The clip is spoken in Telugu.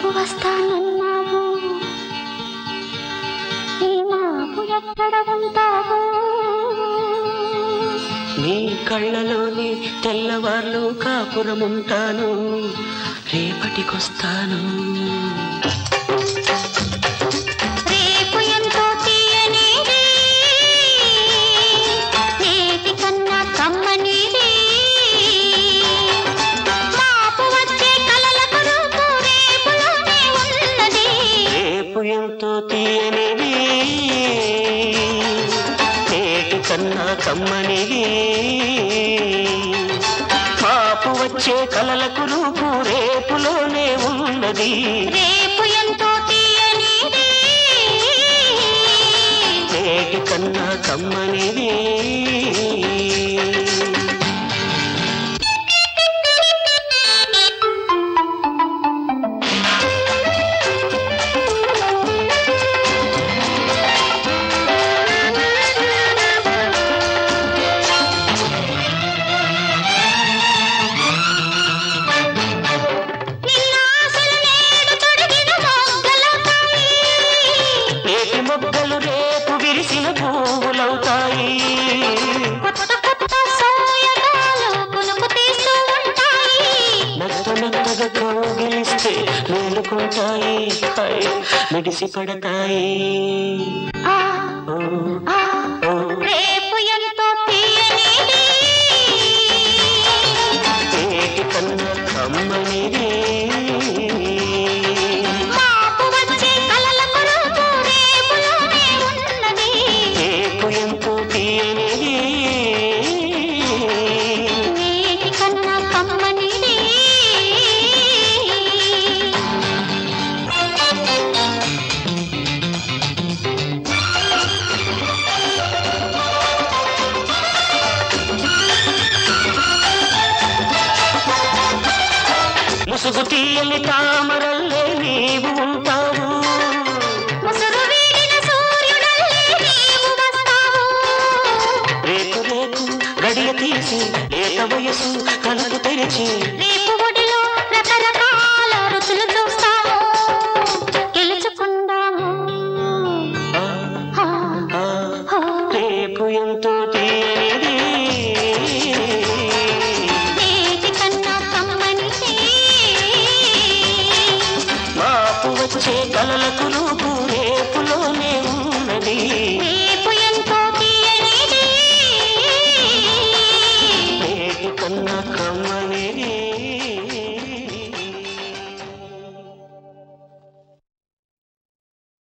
రేపు వస్తానన్నావు ఈ మాపు ఎక్కడ ఉంటావు నీ కళ్ళలోని తెల్లవార్లు కాపురముంటాను రేపటికొస్తాను రేపు ఎంతో తీయనిది నేటి కన్నా కమ్మనిది మాపు వచ్చే కలలకు రూపు రేపులోనే ఉన్నది రేపు ఎంతో తీయనిది నేటి కన్నా కమ్మనిది పాపు వచ్చే కలలకు రూపు రేపులోనే ఉన్నది రేపు ఎంతో తీయనిది నేటి కన్నా కమ్మనిది నిన్న ఆశలు నేడు తొడిగిన మొగ్గలవుతాయి. నేటి మొగ్గలు రేపు విరిసిన పువ్వులవుతాయి కొత్త కొత్త సోయగాలు కునుకు తీస్తూ ఉంటాయి. మెత్త మెత్తగా కౌగిలిస్తే మేలుకుంటాయి హై, మిడిసి పడతాయి ఆ, ఓ, ఆ, ఓ, రేపు ఎంతో తీయనిది. నేటి కన్నా కమ్మనిది మాపు వచ్చే కలలకు రూపు రేపులోనే ఉన్నది. రేపు ఎంతో తీయనిది నేటి కన్నా కమ్మనిది. ముసుగు తీయని తామరల్లే నీవు ఉంటావు ముసురు వీడిన సూర్యుడల్లే నీవు వస్తావు. రేపు రేపు గడియ తీసి లేత వయసు కనులు తెరిచి రేపు ఒడిలో రకరకాల రుచులు చూస్తాము గెలుచుకుందాము ఆ, ఆ, ఆ, ఆ. రేపు ఎంతో తీయనిది